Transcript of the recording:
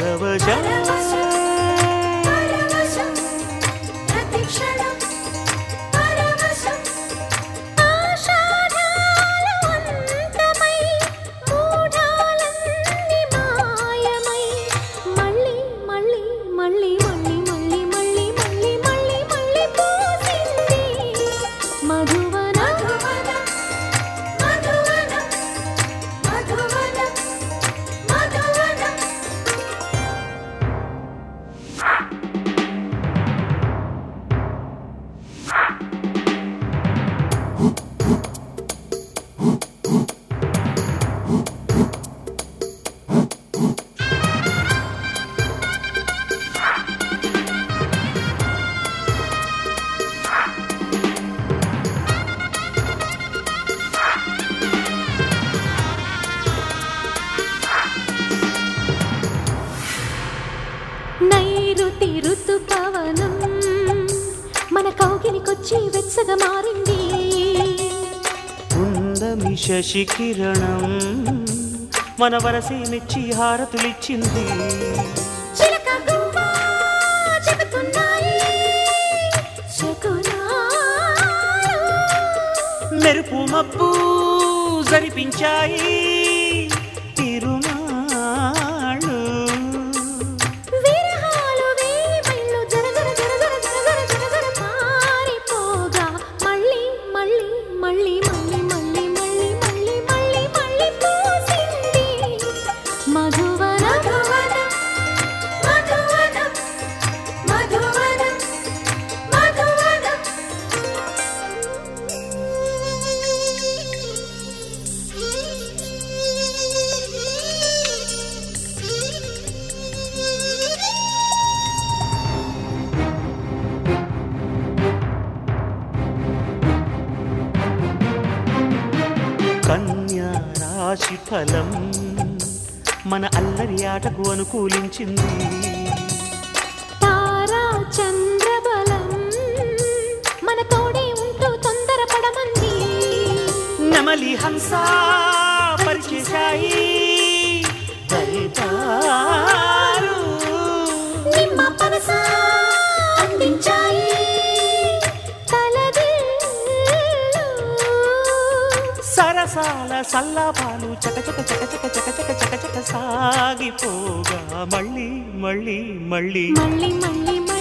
పరవశం పరవశం ప్రతిక్షణం పరవశం ఆషాఢాలు అంతమై మూఢాలన్నీ మాయమై మళ్ళీ మళ్ళీ మళ్ళీ మళ్ళీ మళ్ళీ మళ్ళీ మళ్ళీ మళ్ళీ మళ్ళీ పూసింది మధువన మధువన మధువన మధువన నైరుతి ఋతుపవనం మన కౌగిలికొచ్చి వెచ్చగా మారింది ఉందమి శశి కిరణం మన వరసే మెచ్చి హారతులిచ్చింది చిలక గువ్వ చెబుతున్నాయి శకునాలు. మెరుపు మబ్బు జరిపించాయి తిరునాళ్ళు విరహాలు వేయిమైళ్ళు జరజర జరజర జరజర జరజర పారిపోగా మళ్ళీ మళ్ళీ మళ్ళీ మళ్ళీ మళ్ళీ మళ్ళీ మళ్ళీ మళ్ళీ మళ్ళీ పూసింది మధువన మధువన మధువన మధువన కన్యా రాశి ఫలం మన అల్లరి ఆటకు అనుకూలించింది తారా చంద్రబలం మన తోడే ఉంటూ తొందరపడమంది నెమలి హంస పరిచేశాయి దళితారు నిమ్మ పనస అందించాయి తలదిల్లు. సరసాల సల్లాపాలు చకచక చకచక చకచక చకచక సాగిపోగా మళ్ళీ మళ్ళీ మళ్ళీ మళ్ళీ మళ్ళీ మళ్ళీ